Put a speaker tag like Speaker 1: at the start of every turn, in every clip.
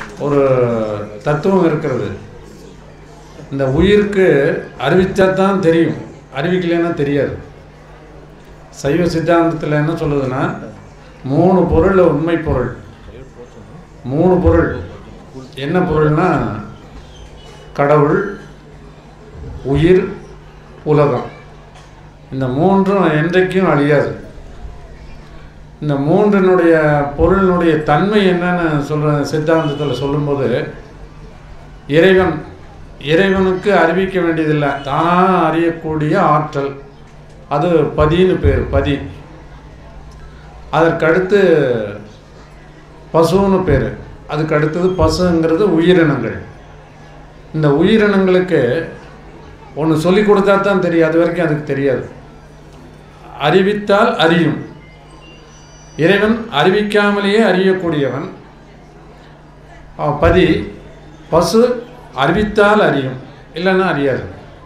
Speaker 1: ஒரு தத்துவம் இருக்கிறது இந்த உயிருக்கு அறிவித்தா தான் தெரியும் அறிவிக்கலைன்னா தெரியாது சைவ சித்தாந்தத்தில் என்ன சொல்லுதுன்னா மூணு பொருள் உண்மை பொருள் மூணு பொருள் என்ன பொருள்னா கடவுள் உயிர் உலகம் இந்த மூன்றும் என்றைக்கும் அழியாது இந்த மூன்றினுடைய பொருளினுடைய தன்மை என்னன்னு சொல்ற சித்தாந்தத்தில் சொல்லும்போது இறைவன் இறைவனுக்கு அறிவிக்க வேண்டியதில்லை தானாக அறியக்கூடிய ஆற்றல் அது பதின்னு பேர் பதி அதற்கடுத்து பசுன்னு பேர் அதுக்கு அடுத்தது பசுங்கிறது உயிரினங்கள் இந்த உயிரினங்களுக்கு ஒன்று சொல்லி கொடுத்தா தான் தெரியும் அது வரைக்கும் அதுக்கு தெரியாது அறிவித்தால் அறியும் இறைவன் அறிவிக்காமலேயே அறியக்கூடியவன் அவன் பதி பசு அறிவித்தால் அறியும் இல்லைன்னா அறியாது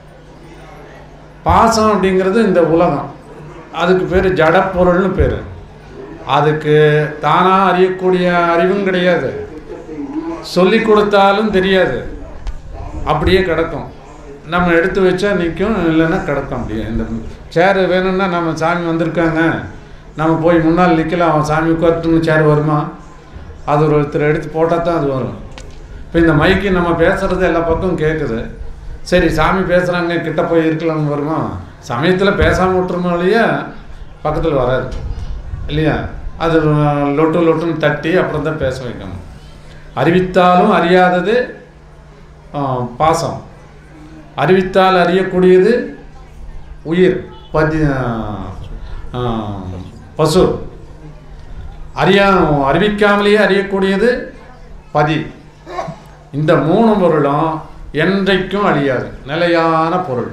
Speaker 1: பாசம் அப்படிங்கிறது இந்த உலகம் அதுக்கு பேர் ஜடப்பொருள்னு பேர் அதுக்கு தானாக அறியக்கூடிய அறிவும் கிடையாது சொல்லி கொடுத்தாலும் தெரியாது அப்படியே கிடக்கும் நம்ம எடுத்து வச்சா நிற்கும் இல்லைன்னா கிடக்கும் அப்படியே இந்த சேர் வேணும்னா நம்ம சாமி வந்திருக்காங்க நம்ம போய் முன்னால் நிற்கலாம் அவன் சாமி உட்காரட்டுன்னு சேர் வருமா அது ஒரு ஒருத்தர் எடுத்து போட்டால் தான் அது வரும் இப்போ இந்த மைக்கு நம்ம பேசுகிறது எல்லா பக்கம் கேட்குது சரி சாமி பேசுகிறாங்க கிட்ட போய் இருக்கலாம்னு வருமா சமயத்தில் பேசாமல் விட்டுருமோ இல்லையா பக்கத்தில் வராது இல்லையா அது லொட்டு லொட்டுன்னு தட்டி அப்புறம் தான் பேச வைக்கணும் அறிவித்தாலும் அறியாதது ஆ, பாசம் அறிவித்தால் அறியக்கூடியது உயிர் பதி ஆ, பசு அறியா அறிவிக்காமலேயே அறியக்கூடியது பதி இந்த மூணு பொருளும் என்றைக்கும் அழியாது நிலையான பொருள்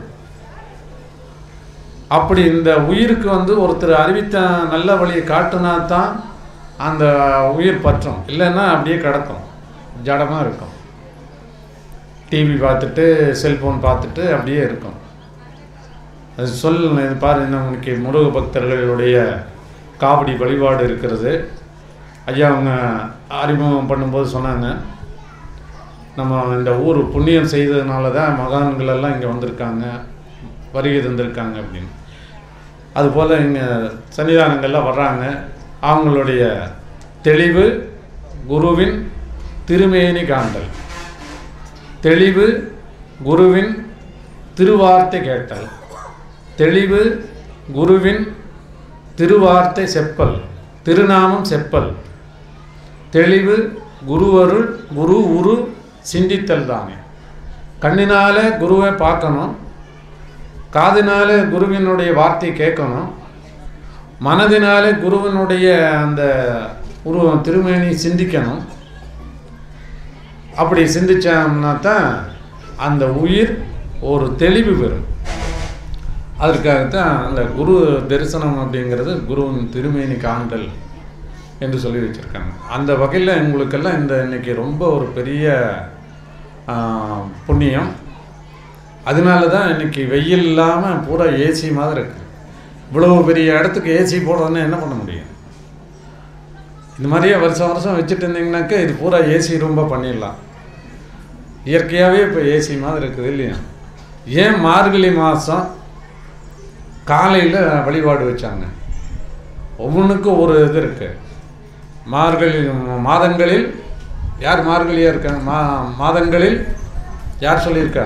Speaker 1: அப்படி இந்த உயிருக்கு வந்து ஒருத்தர் அறிவித்த நல்ல வழியை காட்டுனா தான் அந்த உயிர் பற்றும் இல்லைன்னா அப்படியே கிடக்கும் ஜடமாக இருக்கும் டிவி பார்த்துட்டு செல்ஃபோன் பார்த்துட்டு அப்படியே இருக்கும் அது சொல் இது பாரு இன்னைக்கு முருக பக்தர்களுடைய காவடி வழிபாடு இருக்கிறது ஐயா அவங்க அறிமுகம் பண்ணும்போது சொன்னாங்க நம்ம இந்த ஊர் புண்ணியம் செய்ததுனால தான் மகான்கள் எல்லாம் இங்கே வந்திருக்காங்க வருகை தந்திருக்காங்க அப்படின்னு அதுபோல் இங்கே சன்னிதானங்கள்லாம் வர்றாங்க அவங்களுடைய தெளிவு குருவின் திருமேனி காண்டல் தெளிவு குருவின் திருவார்த்தை கேட்டல் தெளிவு குருவின் திருவார்த்தை செப்பல் திருநாமம் செப்பல் தெளிவு குருவருள் குரு உரு சிந்தித்தல் தானே கண்ணினால குருவை பார்க்கணும் காதினால குருவினுடைய வார்த்தையை கேட்கணும் மனதினால குருவினுடைய அந்த உருவம் திருமேனி சிந்திக்கணும் அப்படி சிந்திச்சோம்னா தான் அந்த உயிர் ஒரு தெளிவு பெறும் அதற்காகத்தான் அந்த குரு தரிசனம் அப்படிங்கிறது குருவின் திருமேனி காண்டல் என்று சொல்லி வச்சுருக்காங்க அந்த வகையில் உங்களுக்கெல்லாம் இந்த இன்னைக்கு ரொம்ப ஒரு பெரிய ஆ, புண்ணியம் அதனால தான் இன்னைக்கு வெயில் இல்லாமல் பூரா ஏசி மாதிரி இருக்குது இவ்வளோ பெரிய இடத்துக்கு ஏசி போடுறதுன்னா என்ன பண்ண முடியும் இந்த மாதிரியே வருஷம் வருஷம் வச்சுட்டு இருந்தீங்கன்னாக்கா இது பூரா ஏசி ரொம்ப பண்ணிடலாம் இயற்கையாகவே இப்போ ஏசி மாதிரி இருக்குது இல்லையா ஏன் மார்கழி மாதம் காலையில் வழிபாடு வச்சாங்க ஒவ்வொன்றுக்கும் ஒரு இது இருக்குது மார்கழி மாதங்களில் யார் மார்கழியாக இருக்காங்க மா மாதங்களில் யார் சொல்லியிருக்கா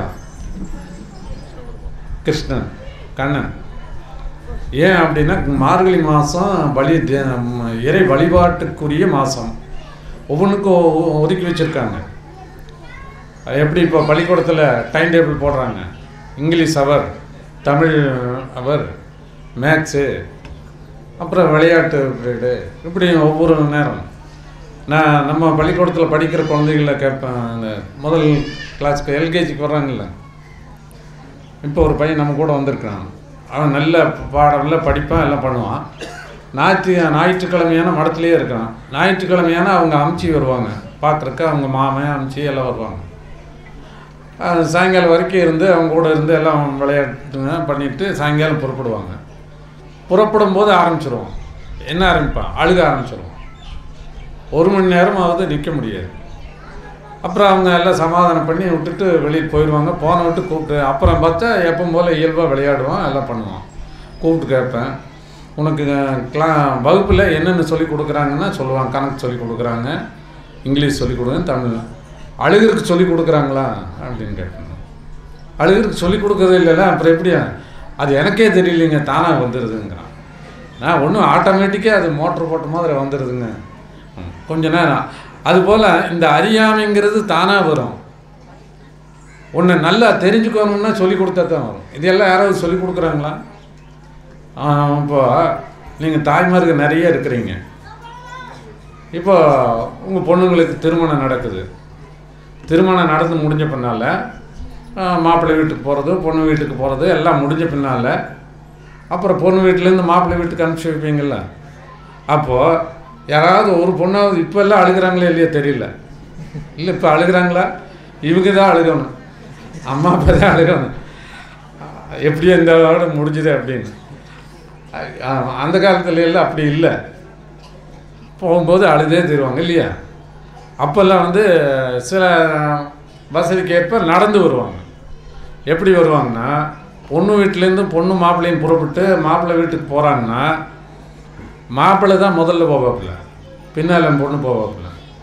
Speaker 1: கிருஷ்ணன் கண்ணன் ஏன் அப்படின்னா மார்கழி மாதம் வழி தே- இறை வழிபாட்டுக்குரிய மாதம் ஒவ்வொன்றுக்கும் ஒ- ஒதுக்கி வச்சுருக்காங்க எப்படி இப்போ பள்ளிக்கூடத்தில் டைம் டேபிள் போடுறாங்க இங்கிலீஷ் அவர் தமிழ் அவர் மேக்ஸு அப்புறம் விளையாட்டு பீரியடு இப்படி ஒவ்வொரு நேரம் நான் நம்ம பள்ளிக்கூடத்தில் படிக்கிற குழந்தைகள கேட்பேன் அந்த முதல் கிளாஸ்க்கு எல்கேஜிக்கு வர்றாங்கல்ல இப்போ ஒரு பையன் நம்ம கூட வந்திருக்கான் அவன் நல்ல பாடம்லாம் படிப்பான் எல்லாம் பண்ணுவான் ஞாயிற்று ஞாயிற்றுக்கிழமையான மடத்துலேயே இருக்கான் ஞாயிற்றுக்கிழமையான அவங்க அமுச்சி வருவாங்க பார்க்குறக்கு அவங்க மாமன் அமுச்சி எல்லாம் வருவாங்க அது சாயங்காலம் வரைக்கும் இருந்து அவங்க கூட இருந்து எல்லாம் விளையாட்டுங்க பண்ணிட்டு சாயங்காலம் புறப்படுவாங்க புறப்படும் போது ஆரம்பிச்சிருவோம் என்ன ஆரம்பிப்பான் அழுக ஆரம்பிச்சிருவோம் ஒரு மணி நேரமாவது நிற்க முடியாது அப்புறம் அவங்க எல்லாம் சமாதானம் பண்ணி விட்டுட்டு வெளியே போயிடுவாங்க போன விட்டு கூப்பிட்டு அப்புறம் பார்த்தா எப்பவும் போல் இயல்பாக விளையாடுவோம் எல்லாம் பண்ணுவோம் கூப்பிட்டு கேட்பேன் உனக்கு கிளா வகுப்பில் என்னென்ன சொல்லி கொடுக்குறாங்கன்னா சொல்லுவாங்க கணக்கு சொல்லி கொடுக்குறாங்க இங்கிலீஷ் சொல்லி கொடுங்க தமிழ் அழுகிறதுக்கு சொல்லி கொடுக்குறாங்களா அப்படின்னு கேட்பேன் அழுகிறதுக்கு சொல்லி கொடுக்கறது இல்லைல்ல அப்புறம் எப்படியா அது எனக்கே தெரியலைங்க தானாக வந்துடுதுங்கிறான் நான் ஒன்றும் ஆட்டோமேட்டிக்காக அது மோட்ரு போட்ட மாதிரி வந்துடுதுங்க ம், கொஞ்ச நேரம் அதுபோல் இந்த அறியாமைங்கிறது தானாக வரும் ஒன்று நல்லா தெரிஞ்சுக்கணும்னா சொல்லி கொடுத்தா தான் வரும் இதெல்லாம் யாராவது சொல்லி கொடுக்குறாங்களா ஆ, இப்போ நீங்கள் தாய்மாருக்கு நிறைய இருக்கிறீங்க இப்போ உங்கள் பொண்ணுங்களுக்கு திருமணம் நடக்குது திருமணம் நடந்து முடிஞ்ச பின்னால் மாப்பிள்ளை வீட்டுக்கு போகிறது பொண்ணு வீட்டுக்கு போகிறது எல்லாம் முடிஞ்ச பின்னால் அப்புறம் பொண்ணு வீட்டிலேருந்து மாப்பிள்ளை வீட்டுக்கு அனுப்பிச்சி வைப்பீங்கள்ல அப்போது யாராவது ஒரு பொண்ணாவது இப்போ எல்லாம் அழுகிறாங்களே இல்லையா தெரியல இல்லை இப்போ அழுகிறாங்களா இவங்க தான் அழுகணும் அம்மா அப்பா தான் அழுகணும் எப்படியோ இந்த விட முடிஞ்சுது அப்படின்னு அஹ் அந்த காலத்துல எல்லாம் அப்படி இல்லை போகும்போது அழுதே தருவாங்க இல்லையா அப்போல்லாம் வந்து சில வசதிக்கு ஏற்ப நடந்து வருவாங்க எப்படி வருவாங்கன்னா பொண்ணு வீட்டிலேருந்து பொண்ணு மாப்பிள்ளையும் புறப்பட்டு மாப்பிள்ளை வீட்டுக்கு போகிறாங்கன்னா மாப்பிள்ளை தான் முதல்ல போவாப்புல பின்னால் பொண்ணு போவாப்புல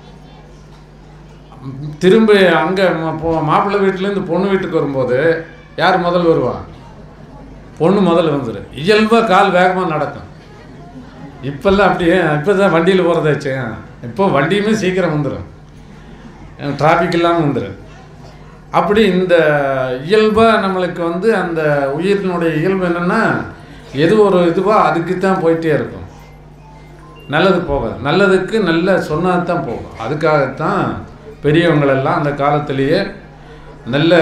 Speaker 1: திரும்ப அங்கே மாப்பிள்ளை வீட்டிலேருந்து பொண்ணு வீட்டுக்கு வரும்போது யார் முதல் வருவா பொண்ணு முதல்ல வந்துடும் இயல்பாக கால் வேகமாக நடக்கும் இப்போல்லாம் அப்படியே இப்போ தான் வண்டியில் போகிறதாச்சு இப்போ வண்டியுமே சீக்கிரம் வந்துடும் டிராஃபிக் இல்லாமல் வந்துடும் அப்படி இந்த இயல்பாக நம்மளுக்கு வந்து அந்த உயிரினுடைய இயல்பு என்னென்னா எது ஒரு இதுவோ அதுக்கு தான் போயிட்டே இருக்கும் நல்லது போகாது நல்லதுக்கு நல்ல சொன்னால் தான் போகும் அதுக்காகத்தான் பெரியவங்களெல்லாம் அந்த காலத்திலேயே நல்ல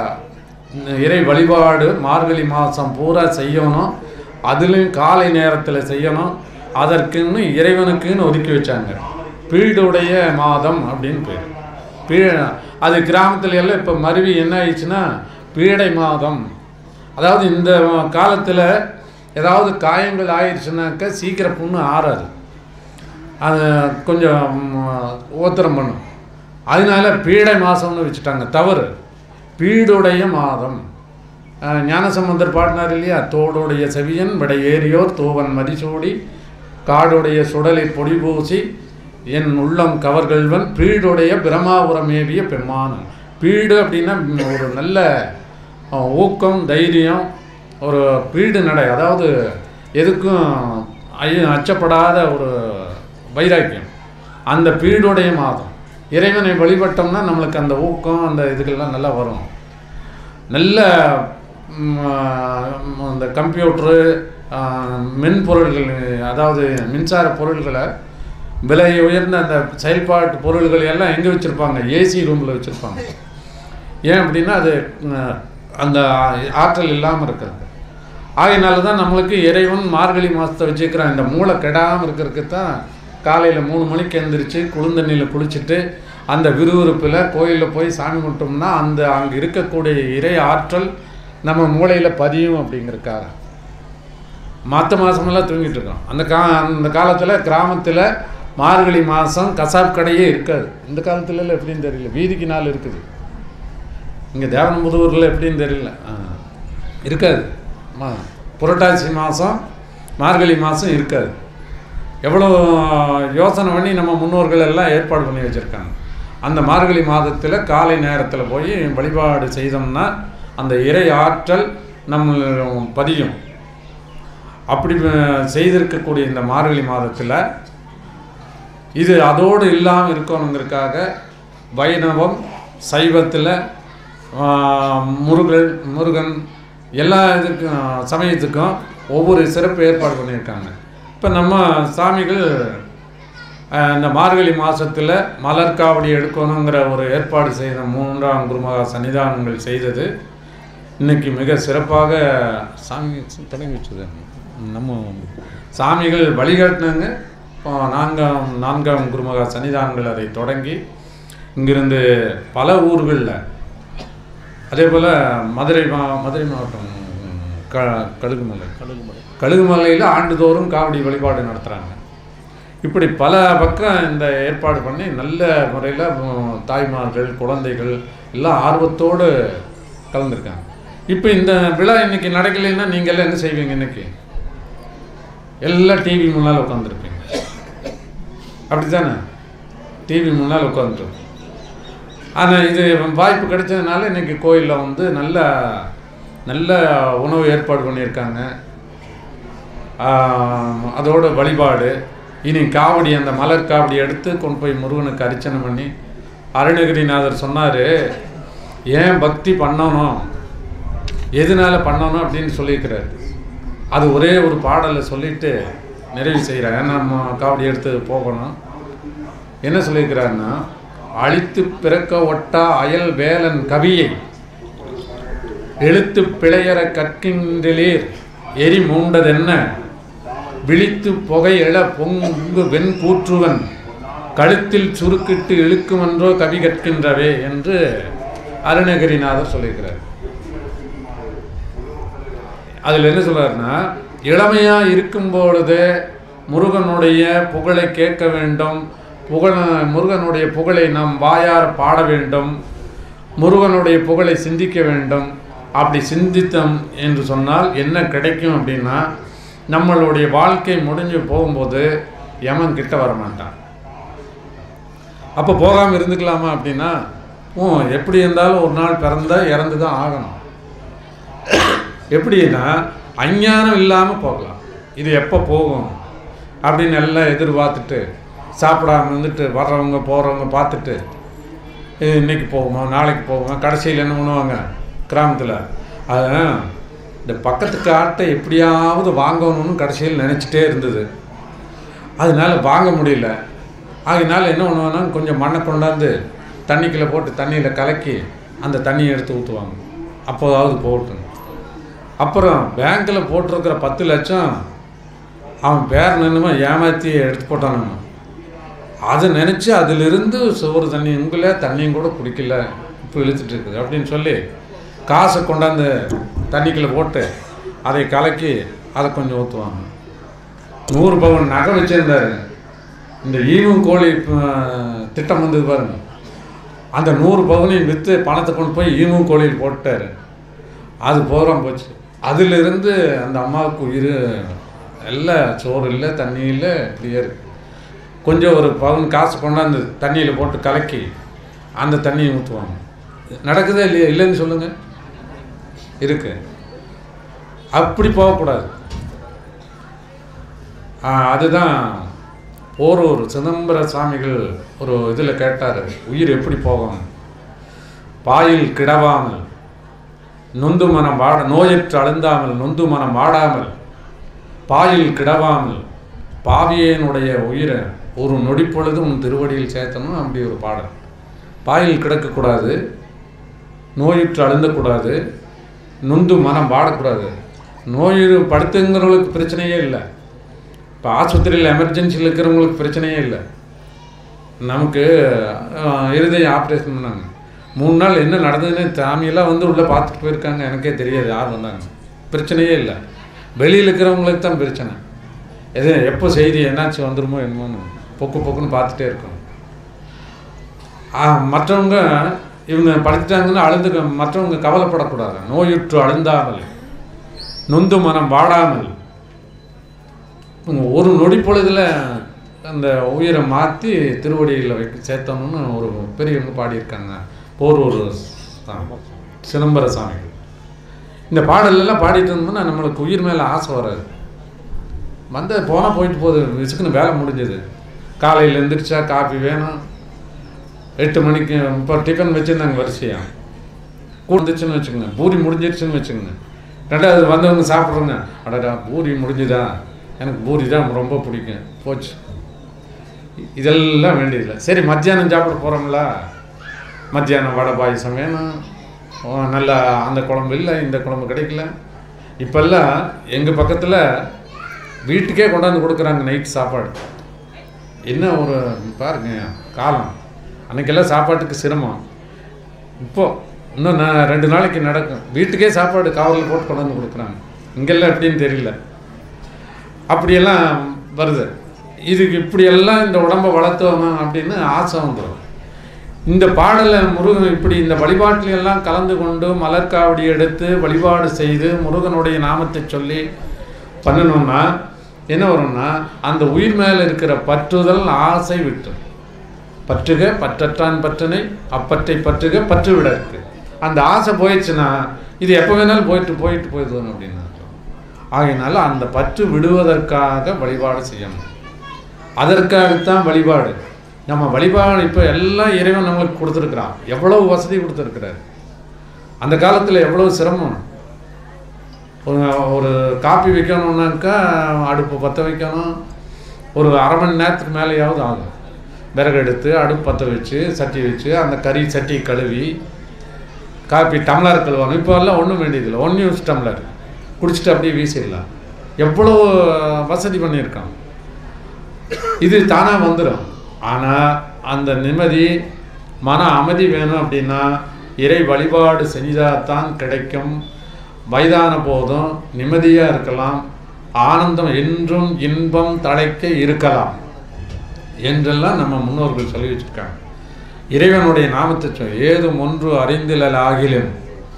Speaker 1: இறை வழிபாடு மார்கழி மாதம் பூரா செய்யணும் அதுலேயும் காலை நேரத்தில் செய்யணும் அதற்குன்னு இறைவனுக்குன்னு ஒதுக்கி வச்சாங்க பீடுடைய மாதம் அப்படின்னு பேர் பீ அது கிராமத்துல எல்லாம் இப்போ மருவி என்ன ஆயிடுச்சுன்னா பீடை மாதம் அதாவது இந்த காலத்தில் ஏதாவது காயங்கள் ஆயிடுச்சுனாக்கா சீக்கிரம் புண்ணு ஆறாது அது கொஞ்சம் ம், ஓத்திரம் பண்ணும் அதனால பீடை மாதம்னு வச்சுட்டாங்க தவறு பீடுடைய மாதம் அஹ், ஞானசம்பந்தர் பாடினார் இல்லையா தோடுடைய செவியன் விடை ஏறியோர் தூவன் மதிசூடி காடுடைய சுடலை பொடி பூசி என் உள்ளம் கவர்கள்வன் பீடுடைய பிரமாபுரமேவிய பெம்மானன் பீடு அப்படின்னா ஒரு நல்ல அஹ், ஊக்கம் தைரியம் ஒரு பீடு நடை அதாவது எதுக்கும் ஐய அச்சப்படாத ஒரு வைராக்கியம் அந்த பீடுடைய மாதம் இறைவனை வழிபட்டோம்னா நம்மளுக்கு அந்த ஊக்கம் அந்த இதுகள்லாம் நல்லா வரும் நல்ல ம், ஆ, அந்த கம்ப்யூட்ரு ஆ, மென்பொருள்கள் அதாவது மின்சார பொருள்களை விலை உயர்ந்த அந்த செயல்பாட்டு பொருள்கள் எல்லாம் எங்கே வச்சுருப்பாங்க ஏசி ரூமில் வச்சுருப்பாங்க ஏன் அப்படின்னா அது ம், அந்த ஆற்றல் இல்லாமல் இருக்கிறது ஆகையினால தான் நம்மளுக்கு இறைவன் மார்கழி மாதத்தை வச்சுக்கிறான் இந்த மூளை கெடாமல் இருக்கிறதுக்கு தான் காலையில் மூணு மணிக்கு எழுந்திரிச்சு குளிர்ந்தண்ணியில் குளிச்சுட்டு அந்த விறுவிறுப்பில் கோயிலில் போய் சாமி கும்பிட்டோம்னா அந்த அங்கே இருக்கக்கூடிய இறை ஆற்றல் நம்ம மூளையில் பதியும் அப்படிங்கிறக்காக மற்ற மாதமெல்லாம் தூங்கிட்டு இருக்கோம் அந்த கா அந்த காலத்தில் கிராமத்தில் மார்கழி மாதம் கசாப் கடையே இருக்காது இந்த காலத்துல எல்லாம் எப்படின்னு தெரியல வீதிக்கு நாள் இருக்குது இங்கே தேவனம்புதூரில் எப்படின்னு தெரியல ஆ. இருக்காது மா புரட்டாசி மாதம் மார்கழி மாதம் இருக்காது எவ்வளோ யோசனை பண்ணி நம்ம முன்னோர்கள் எல்லாம் ஏற்பாடு பண்ணி வச்சுருக்காங்க அந்த மார்கழி மாதத்தில் காலை நேரத்தில் போய் வழிபாடு செய்தோம்னா அந்த இறை ஆற்றல் நம்ம பதியும் அப்படி அஹ், செய்திருக்கக்கூடிய இந்த மார்கழி மாதத்தில் இது அதோடு இல்லாமல் இருக்கணுங்கிறதுக்காக வைணவம் சைவத்தில் முருகன் முருகன் எல்லா இதுக்கும் சமயத்துக்கும் ஒவ்வொரு சிறப்பு ஏற்பாடு பண்ணியிருக்காங்க இப்போ நம்ம சாமிகள் அஹ், இந்த மார்கழி மாதத்தில் மலர்காவடி எடுக்கணுங்கிற ஒரு ஏற்பாடு செய்த மூன்றாம் குருமகா சன்னிதானங்கள் செய்தது இன்னைக்கு மிக சிறப்பாக சாமி தொடங்கி வச்சது நம்ம சாமிகள் வழிகாட்டினாங்க இப்போ நான்காம் நான்காம் குருமகா சன்னிதானங்கள் அதை தொடங்கி இங்கிருந்து பல ஊர்களில் அதே போல் மதுரை மா மதுரை மாவட்டம் க கழுகுமலை
Speaker 2: கழுகுமலை
Speaker 1: கழுகுமலையில் ஆண்டுதோறும் காவடி வழிபாடு நடத்துகிறாங்க இப்படி பல பக்கம் இந்த ஏற்பாடு பண்ணி நல்ல முறையில் தாய்மார்கள் குழந்தைகள் எல்லாம் ஆர்வத்தோடு கலந்துருக்காங்க இப்போ இந்த விழா இன்னைக்கு நடக்கலைன்னா நீங்கள் எல்லாம் என்ன செய்வீங்க இன்னைக்கு எல்லாம் டிவி முன்னால் உட்காந்துருப்பீங்க அப்படி தானே டிவி முன்னால் உட்காந்துருப்போம் ஆனால் இது வாய்ப்பு கிடைச்சதுனால இன்னைக்கு கோயிலில் வந்து நல்ல நல்ல உணவு ஏற்பாடு பண்ணியிருக்காங்க ஆம், அதோட வழிபாடு இனி காவடி அந்த மலர் காவடி எடுத்து கொண்டு போய் முருகனுக்கு அர்ச்சனை பண்ணி அருணகிரிநாதர் சொன்னார் ஏன் பக்தி பண்ணணும் எதனால பண்ணணும் அப்படின்னு சொல்லியிருக்கிறார் அது ஒரே ஒரு பாடலை சொல்லிட்டு நிறைவு செய்கிறார் ஏன்னா நம்ம காவடி எடுத்து போகணும் என்ன சொல்லியிருக்கிறாருன்னா அழித்து பிறக்க ஒட்டா அயல் வேலன் கவியை எழுத்து பிழையற கற்கின்றீர் எரி மூண்டதென்ன விழித்து புகை எழ பொங்கு வெண் கூற்றுவன் கழுத்தில் சுருக்கிட்டு இழுக்குமன்றோ கவி கற்கின்றவே என்று அருணகிரிநாதர் சொல்லியிருக்கிறார் அதில் என்ன சொல்றாருன்னா இளமையா இருக்கும் பொழுது முருகனுடைய புகழை கேட்க வேண்டும் புகழ முருகனுடைய புகழை நாம் வாயார பாட வேண்டும் முருகனுடைய புகழை சிந்திக்க வேண்டும் அப்படி சிந்தித்தோம் என்று சொன்னால் என்ன கிடைக்கும் அப்படின்னா நம்மளுடைய வாழ்க்கை முடிஞ்சு போகும்போது யமன் கிட்ட வர மாட்டான் அப்போ போகாமல் இருந்துக்கலாமா அப்படின்னா ஓ எப்படி இருந்தாலும் ஒரு நாள் பிறந்தா இறந்து தான் ஆகணும் எப்படின்னா அஞ்ஞானம் இல்லாமல் போகலாம் இது எப்போ போகும் அப்படின்னு எல்லாம் எதிர்பார்த்துட்டு சாப்பிடாம இருந்துட்டு வர்றவங்க போகிறவங்க பார்த்துட்டு இது இன்னைக்கு போகுமா நாளைக்கு போகுமா கடைசியில் என்ன பண்ணுவாங்க கிராமத்தில் அதான் இந்த பக்கத்து காட்டை எப்படியாவது வாங்கணும்னு கடைசியில் நினச்சிட்டே இருந்தது அதனால வாங்க முடியல அதனால என்ன பண்ணுவாங்கன்னா கொஞ்சம் மண்ணை கொண்டாந்து தண்ணிக்குள்ளே போட்டு தண்ணியில் கலக்கி அந்த தண்ணியை எடுத்து ஊற்றுவாங்க அப்போதாவது போகட்டும் அப்புறம் பேங்க்கில் போட்டிருக்கிற பத்து லட்சம் அவன் பேர் நின்னுமா ஏமாற்றி எடுத்து போட்டானுங்க அதை நினச்சி அதிலிருந்து சோறு தண்ணி உங்களே தண்ணியும் கூட குடிக்கல இப்போ இழுத்துட்டு இருக்குது அப்படின்னு சொல்லி காசை கொண்டாந்து தண்ணிக்குள்ளே போட்டு அதை கலக்கி அதை கொஞ்சம் ஊற்றுவாங்க நூறு பவன் நகை வச்சிருந்தாரு இந்த ஈவும் கோழி அஹ், திட்டம் வந்தது பாருங்க அந்த நூறு பவனையும் விற்று பணத்தை கொண்டு போய் ஈவும் கோழியில் போட்டாரு அது போகிறோம் போச்சு அதிலிருந்து அந்த அம்மாவுக்கு உயிர் எல்லாம் சோறு இல்லை தண்ணி இல்லை இப்படியே இருக்கு கொஞ்சம் ஒரு பவுன் காசு கொண்டாந்து தண்ணியில் போட்டு கலக்கி அந்த தண்ணியை ஊற்றுவாங்க நடக்குதா இல்லையா இல்லைன்னு சொல்லுங்கள் இருக்கு அப்படி போகக்கூடாது ஆ, அதுதான் போரூர் சிதம்பர சுவாமிகள் ஒரு இதில் கேட்டார் உயிர் எப்படி போகும் பாயில் கிடவாமல் நொந்து மனம் வாட நோயற்று அழுந்தாமல் நொந்து மனம் வாடாமல் பாயில் கிடவாமல் பாவியனுடைய உயிரை ஒரு நொடி பொழுது உன் திருவடியில் சேர்த்தணும் அப்படி ஒரு பாடல் பாயில் கிடக்கக்கூடாது நோயுற்று அழுந்தக்கூடாது நொந்து மனம் வாடக்கூடாது நோய் படுத்துங்கிறவங்களுக்கு பிரச்சனையே இல்லை இப்போ ஆஸ்பத்திரியில் எமர்ஜென்சியில் இருக்கிறவங்களுக்கு பிரச்சனையே இல்லை நமக்கு அஹ், இருதய ஆப்ரேஷன் பண்ணாங்க மூணு நாள் என்ன நடந்ததுன்னு சாமியெல்லாம் வந்து உள்ளே பார்த்துட்டு போயிருக்காங்க எனக்கே தெரியாது யார் வந்தாங்க பிரச்சனையே இல்லை வெளியில் இருக்கிறவங்களுக்கு தான் பிரச்சனை எது எப்போ செய்தி என்னாச்சு வந்துருமோ என்னமோன்னு பொக்கு பொக்குன்னு பார்த்துட்டே இருக்கணும் ஆ, மற்றவங்க இவங்க படுத்துட்டாங்கன்னு அழுந்து மற்றவங்க கவலைப்படக்கூடாது நோயுற்று அழுந்தாமல் நொந்து மனம் வாடாமல் இவங்க ஒரு நொடி பொழுதுல அந்த உயிரை மாற்றி திருவடியில் வைக்க சேர்த்தணும்னு ஒரு பெரியவங்க பாடியிருக்காங்க போரூர் சாமி, சிதம்பர சாமிகள் இந்த பாடலெல்லாம் பாடிட்டு இருந்தோம்னா நம்மளுக்கு உயிர் மேலே ஆசை வராது வந்து போனால் போயிட்டு போகுது விசுக்குன்னு வேலை முடிஞ்சது காலையில் எந்திரிச்சா காஃபி வேணும் எட்டு மணிக்கு இப்போ டிஃபன் வச்சுருந்தாங்க வரிசையாக கூந்துச்சுன்னு வச்சுக்கோங்க பூரி முடிஞ்சிருச்சுன்னு வச்சுக்கோங்க ரெண்டாவது வந்தவங்க சாப்பிட்றோங்க அடடா பூரி முடிஞ்சுதா எனக்கு பூரி தான் ரொம்ப பிடிக்கும் போச்சு இ- இதெல்லாம் வேண்டியதில்லை சரி மத்தியானம் சாப்பிட போகிறோம்ல மத்தியானம் வடை பாயசம் வேணும் ஓ, நல்லா அந்த குழம்பு இல்லை இந்த குழம்பு கிடைக்கல இப்போல்லாம் எங்கள் பக்கத்தில் வீட்டுக்கே கொண்டாந்து கொடுக்குறாங்க நைட் சாப்பாடு என்ன ஒரு பாருங்க காலம் அன்னைக்கெல்லாம் சாப்பாட்டுக்கு சிரமம் இப்போ இன்னும் நான் ரெண்டு நாளைக்கு நடக்கும் வீட்டுக்கே சாப்பாடு காவலில் போட்டு கொண்டாந்து கொடுக்குறாங்க இங்கெல்லாம் எப்படின்னு தெரியல அப்படியெல்லாம் வருது இதுக்கு இப்படியெல்லாம் இந்த உடம்பை வளர்த்தோமா அப்படின்னு ஆசை வந்துடும் இந்த பாடலை முருகன் இப்படி இந்த வழிபாட்டில எல்லாம் கலந்து கொண்டு மலர்காவடி எடுத்து வழிபாடு செய்து முருகனுடைய நாமத்தை சொல்லி பண்ணணும்னா என்ன வரும்னா அந்த உயிர் மேலே இருக்கிற பற்றுதல் ஆசை விட்டு பற்றுக பற்றற்றான் பற்றனை அப்பற்றை பற்றுக பற்று விட இருக்கு அந்த ஆசை போயிடுச்சுன்னா இது எப்போ வேணாலும் போயிட்டு போயிட்டு போயிடுவோம் அப்படின்னு அர்த்தம். ஆகையினால அந்த பற்று விடுவதற்காக வழிபாடு செய்யணும் அதற்காகத்தான் வழிபாடு நம்ம வழிபாடு இப்போ எல்லாம் இறைவன் நம்மளுக்கு கொடுத்துருக்குறான் எவ்வளவு வசதி கொடுத்துருக்கிறாரு அந்த காலத்தில் எவ்வளவு சிரமம் ஒரு ஒரு காப்பி வைக்கணுன்னாக்கா அடுப்பு பற்ற வைக்கணும் ஒரு அரை மணி நேரத்துக்கு மேலேயாவது ஆகும் விறகு எடுத்து அடுப்பு பற்ற வச்சு சட்டி வச்சு அந்த கறி சட்டி கழுவி காப்பி டம்ளர் கழுவாங்க இப்போ எல்லாம் ஒன்றும் வேண்டியதில்லை ஒன் யூஸ் டம்ளர் குடிச்சிட்டு அப்படியே வீசிடலாம் எவ்வளோ வசதி பண்ணியிருக்கான் இது தானாக வந்துடும் ஆனால் அந்த நிம்மதி மன அமைதி வேணும் அப்படின்னா இறை வழிபாடு செஞ்சாதான் கிடைக்கும் வயதான போதும் நிம்மதியாக இருக்கலாம் ஆனந்தம் என்றும் இன்பம் தழைக்க இருக்கலாம் என்றெல்லாம் நம்ம முன்னோர்கள் சொல்லி வச்சிருக்காங்க இறைவனுடைய நாமத்தை சொல் ஏதும் ஒன்று அறிந்திலல் ஆகிலும்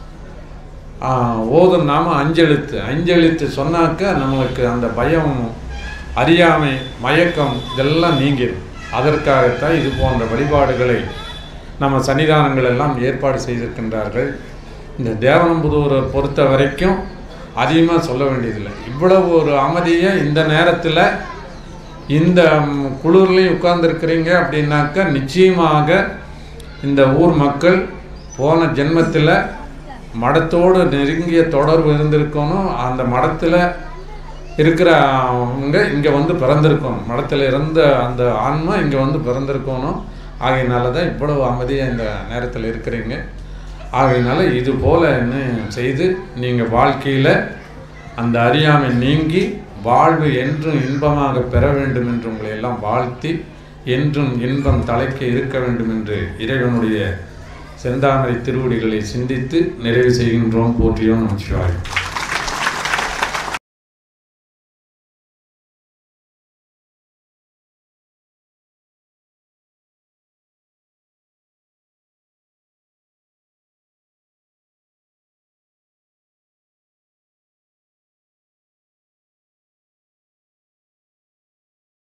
Speaker 1: ஆஹ், ஓதும் நாம அஞ்செழுத்து அஞ்செழுத்து சொன்னாக்க நம்மளுக்கு அந்த பயம் அறியாமை மயக்கம் இதெல்லாம் நீங்கிடும் அதற்காகத்தான் இது போன்ற வழிபாடுகளை நம்ம சன்னிதானங்கள் எல்லாம் ஏற்பாடு செய்திருக்கின்றார்கள் இந்த தேவனம்புதூரை பொறுத்த வரைக்கும் அதிகமாக சொல்ல வேண்டியதில்லை இவ்வளவு ஒரு அமைதியை இந்த நேரத்தில் இந்த ம், குளிர்லையும் உட்கார்ந்துருக்கிறீங்க அப்படின்னாக்கா நிச்சயமாக இந்த ஊர் மக்கள் போன ஜென்மத்தில் மடத்தோடு நெருங்கிய தொடர்பு இருந்திருக்கணும் அந்த மடத்தில் இருக்கிறவங்க இங்கே வந்து பிறந்திருக்கணும் மடத்தில் இருந்த அந்த ஆன்மா இங்கே வந்து பிறந்திருக்கணும் ஆகையினால தான் இவ்வளவு அமைதியாக இந்த நேரத்தில் இருக்கிறீங்க ஆகையினால இது போல என்ன செய்து நீங்கள் வாழ்க்கையில் அந்த அறியாமை நீங்கி வாழ்வு என்றும் இன்பமாக பெற வேண்டும் என்று உங்களை எல்லாம் வாழ்த்தி என்றும் இன்பம் தலைக்க இருக்க வேண்டும் என்று இறைவனுடைய செந்தாமரை திருவடிகளை சிந்தித்து நிறைவு செய்கின்றோம் போற்றியோம் நமச்சிவாயம்